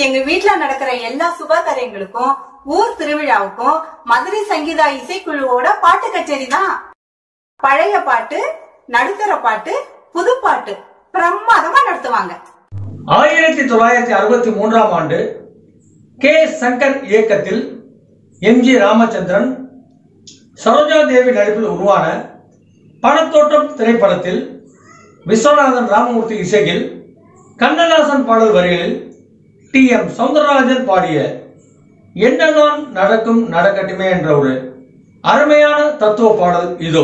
எங்க வீட்ல நடக்கிற எல்லா சுப காரியங்களுக்கும் ஊர் திருவிழாவுக்கும் மதுரை சங்கீதா இசைக்குழுவோட பாட்டு கச்சேரி தான் பழைய பாட்டு நடுத்தர பாட்டு புது பாட்டு பிரமாதமா நடத்துவாங்க ஆயிரத்தி தொள்ளாயிரத்தி அறுபத்தி மூன்றாம் ஆண்டு கே சங்கர் இயக்கத்தில் எம் ஜி ராமச்சந்திரன் சரோஜா தேவி நடிப்பில் உருவான பணத்தோட்டம் திரைப்படத்தில் விஸ்வநாதன் ராமமூர்த்தி இசையில் கண்ணதாசன் பாடல் வரிகளில் டி எம் சௌந்தரராஜன் பாடிய என்னதான் நடக்கும் நடக்கட்டுமே என்ற ஒரு அருமையான தத்துவ பாடல் இதோ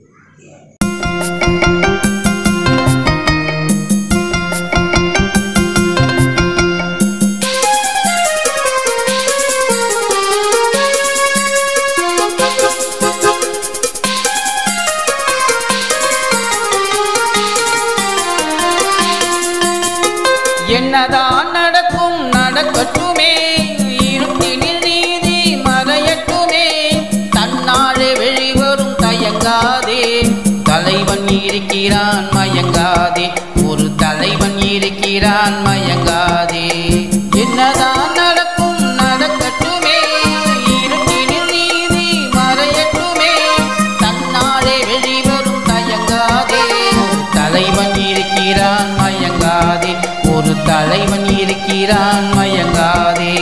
என்னதான் நடக்கும் நடக்கட்டுமே இருட்டினில் நீதி மறையட்டுமே தன்னாலே வெளிவரும் தயங்காதே தலைவன் இருக்கிறான் மயங்காதே ஒரு தலைவன் இருக்கிறான் மயங்காதே என்னதான் நடக்கும் நடக்கட்டுமே இருட்டினில் நீதி மறையட்டுமே தன்னாலே வெளிவரும் தயங்காதே ஒரு தலைவன் இருக்கிறான் மயங்காதே ஒரு தலைவன் இருக்கிறான் மயங்காதே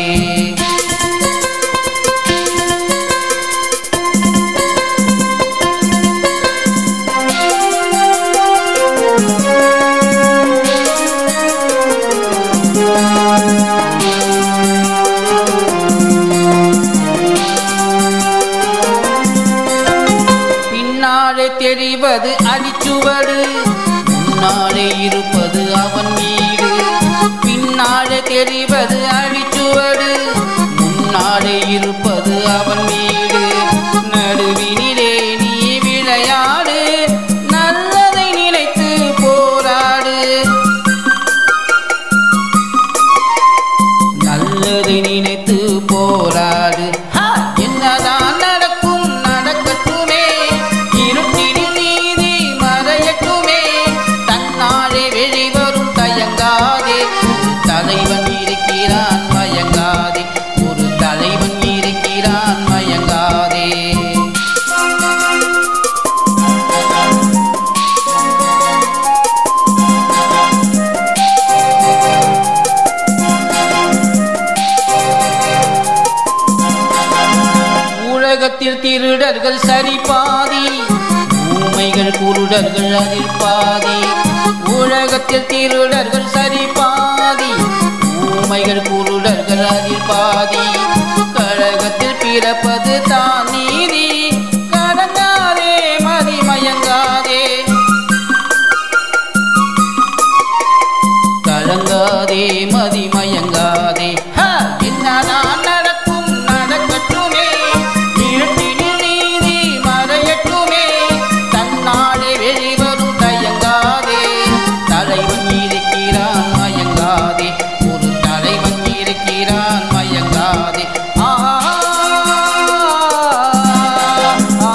பின்னாலே தெரிவது அடிச்சுவடு முன்னாலே இருப்பது அவன் வீடு பின்னாலே தெரிவது அடிச்சுவடு முன்னாலே இருப்பது அவன் வீடு நடுவினிலே நீ விளையாடு நல்லதை நினைத்து போராடு நல்லதை நினைத்து போராடு ஹா! என்னதான் நடக்கும் நடக்கட்டுமே இருட்டினில் நீதி மறையட்டுமே தன்னாலே வெளிவரும் தயங்காதே ஒரு தலைவன் இருக்கிறான் மயங்காதே ஒரு தலைவன் இருக்கிறான் மயங்காதே உலகத்தில் திருடர்கள் சரி பாதி ஊமைகள் குருடர்கள் அதில் பாதி உலகத்தில் திருடர்கள் சரி பாதி ஊமைகள் குருடர்கள் அதில் பாதி கழகத்தில் பிறப்பது தான் நீதி கடங்காதே மதிமயங்காதே கலங்காதே மதிமயங்காதே ஹ! என்னதான் நடக்கும் நடக்கட்டுமே இருட்டினில் நீதி மறையட்டுமே தன்னாலே வெளிவரும் தயங்காதே தலைவன் இருக்கிறான் மயங்காதே ஒரு தலைவன் இருக்கிறான் மயங்காதே ஆ ஆ,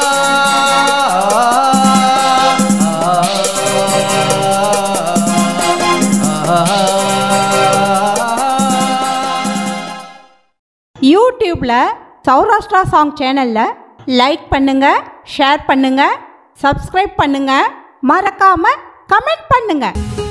யூடியூப்ல சௌராஷ்டிரா சாங் சேனல்ல லைக் பண்ணுங்க ஷேர் பண்ணுங்க சப்ஸ்கிரைப் பண்ணுங்க மறக்காம கமெண்ட் பண்ணுங்க